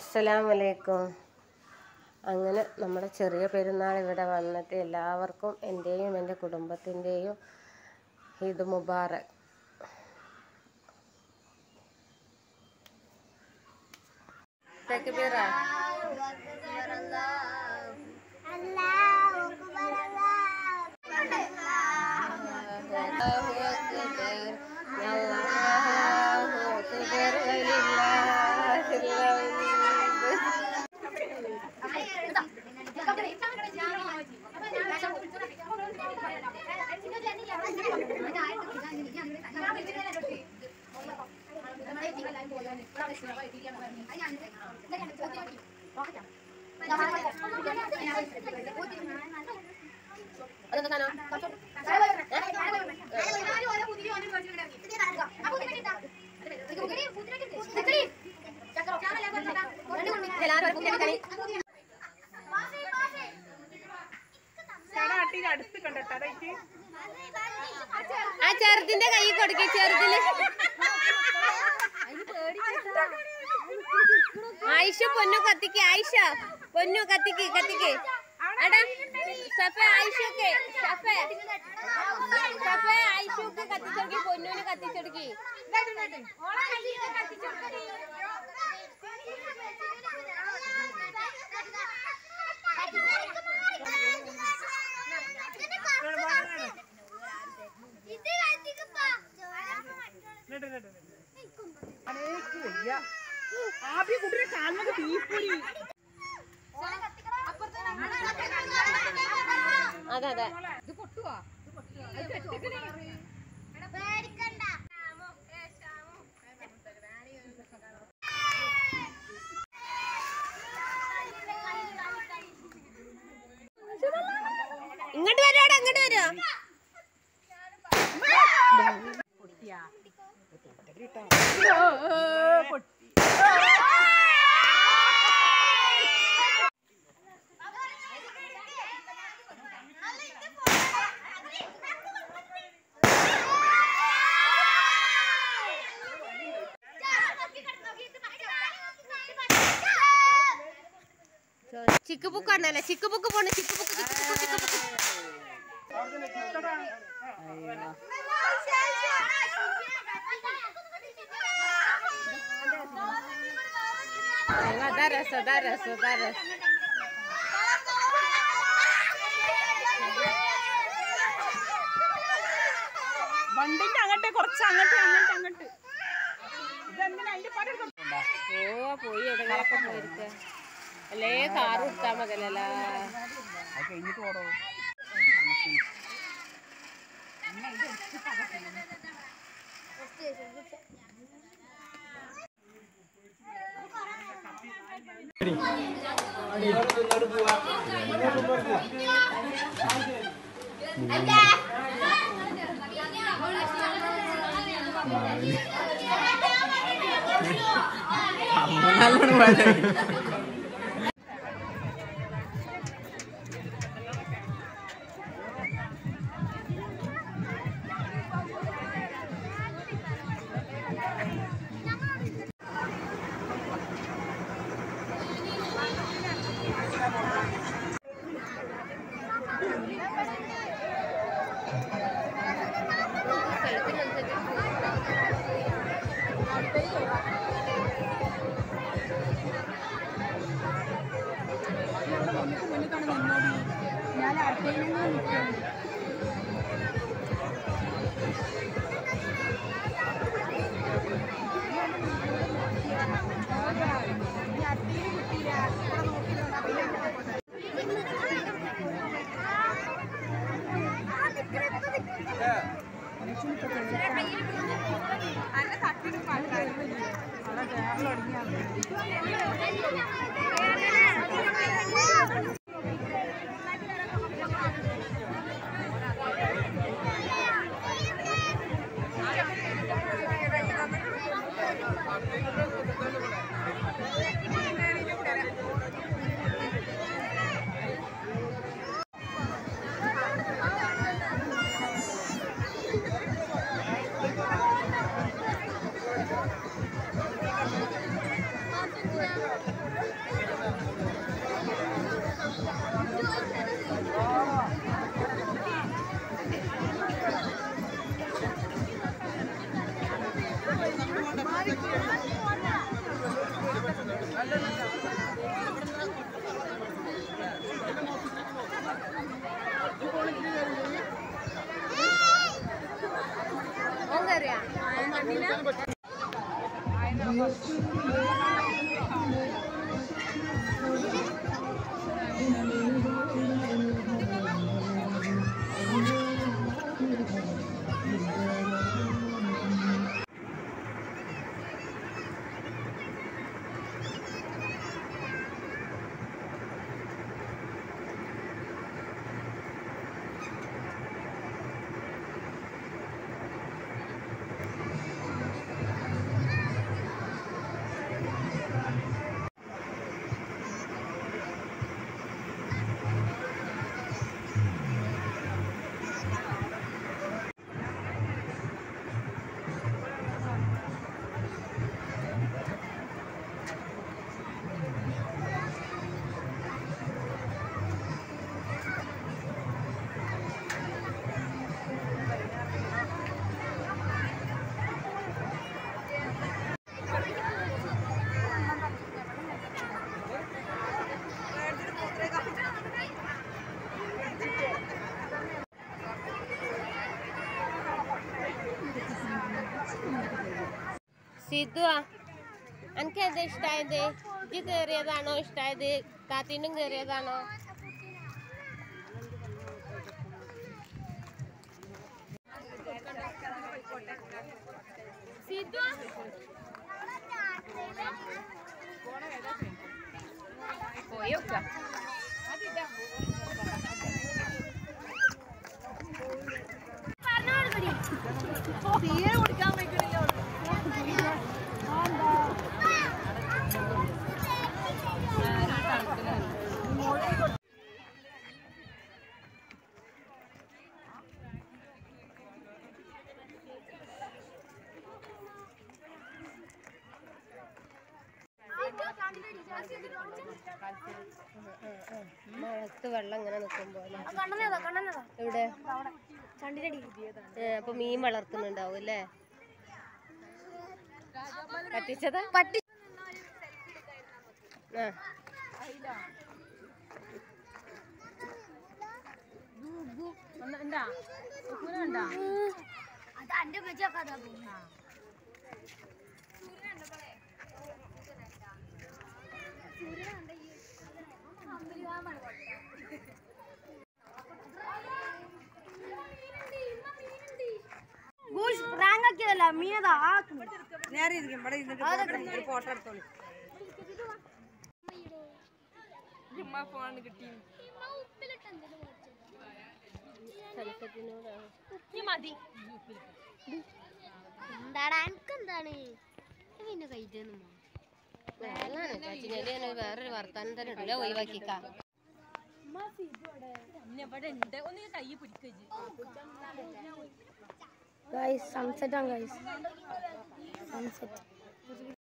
അസ്സലാമു അലൈക്കും അങ്ങനെ നമ്മുടെ ചെറിയ പെരുന്നാൾ ഇവിടെ വന്നിട്ട് എല്ലാവർക്കും എൻ്റെയും എൻ്റെ കുടുംബത്തിൻ്റെയും ഈദ് മുബാറക് തക്ബീറ അല്ലാഹു അക്ബർ അല്ലാഹു അക്ബർ വലില്ലാഹിൽ ഹംദ് അതെന്താ സാധനം അടുത്ത് കണ്ടോ അതായിട്ട് ആ ചെറുതിന്റെ കൈ കൊടുക്ക ചെറുതിന് ആയിഷ പൊന്നു കത്തിക്ക് ആയിഷ പൊന്നു കത്തിക്ക് കത്തിക്ക് എടാ സഫ ആയിഷൊക്കെ സഫ സഫ ആയിഷൊക്കെ കത്തിച്ചൊടുക്കി പൊന്നൂന് കത്തിച്ചൊടുക്കി ആദ്യ കുട്ടിയുടെ കാലിനൊക്കെ തീപ്പൊരി അതെ അതെ ഇങ്ങോട്ട് വരോടാ ഇങ്ങോട്ട് വരോ ചിക്ക് ബുക്ക് ഉണ്ടല്ലേ ചിക്ക് ബുക്ക് പോണ് ചിക്ക് ബുക്ക് ചിക്ക് ബുക്ക് ചിക്ക് ബുക്ക് അതാ രസം അതാ രസം അതാ രസം വണ്ടിന്റെ അങ്ങോട്ട് കുറച്ച് അങ്ങോട്ട് അങ്ങോട്ട് അങ്ങോട്ട് ഇതെന്തിനാ അതിന്റെ പരം ഓ പോയി എവിടെങ്കിലൊക്കെ പോയിരിക്ക അല്ലേ കാറ് കൊടുത്താ മതിയല്ലോ കഴിഞ്ഞിട്ട് ഓടോ ആ സിദ്ധു എനിക്ക് ഏതാ ഇഷ്ടായത് ഇജ്ജ് കയറിയതാണോ ഇഷ്ടായത് താത്തീനും കയറിയതാണോ പോയോക്ക തീരെ കുടിക്കാൻ പറ്റണില്ല മഴത്ത് വെള്ളം ഇങ്ങനെ നിൽക്കുമ്പോ എവിടെ ഏ, അപ്പൊ മീൻ വളർത്തുന്നുണ്ടാവും അല്ലേ പറ്റിച്ചതാ പട്ടി ആ എന്താ ഉണ്ടാ അത് അന്റെ വെച്ചൊക്കെ പ്രാങ്ക് ആക്കിയതല്ല മീനതാ നേരെ ഇരിക്കും ഇവിടെ ഇരുന്നിട്ട് ഒരു ഫോട്ടോ എടുത്തോളൂ ചുമ്മാ ഫോൺ കിട്ടി സൺസെറ്റിനോടാണ് മതി എന്താടാ എനിക്കെന്താണ് പിന്നെ കഴിച്ചു നല്ലതാണ് ചാച്ചിനേല് വേറൊരു വർത്താനം തന്നെ ഇടില്ല ഒഴിവാക്കിക്കാ ഇവിടെ ഉണ്ട് ഒന്ന് കൈ പിടിക്കജ് ഗൈസ് സൺസെറ്റ് ആണ് ഗൈസ് സൺസെറ്റ്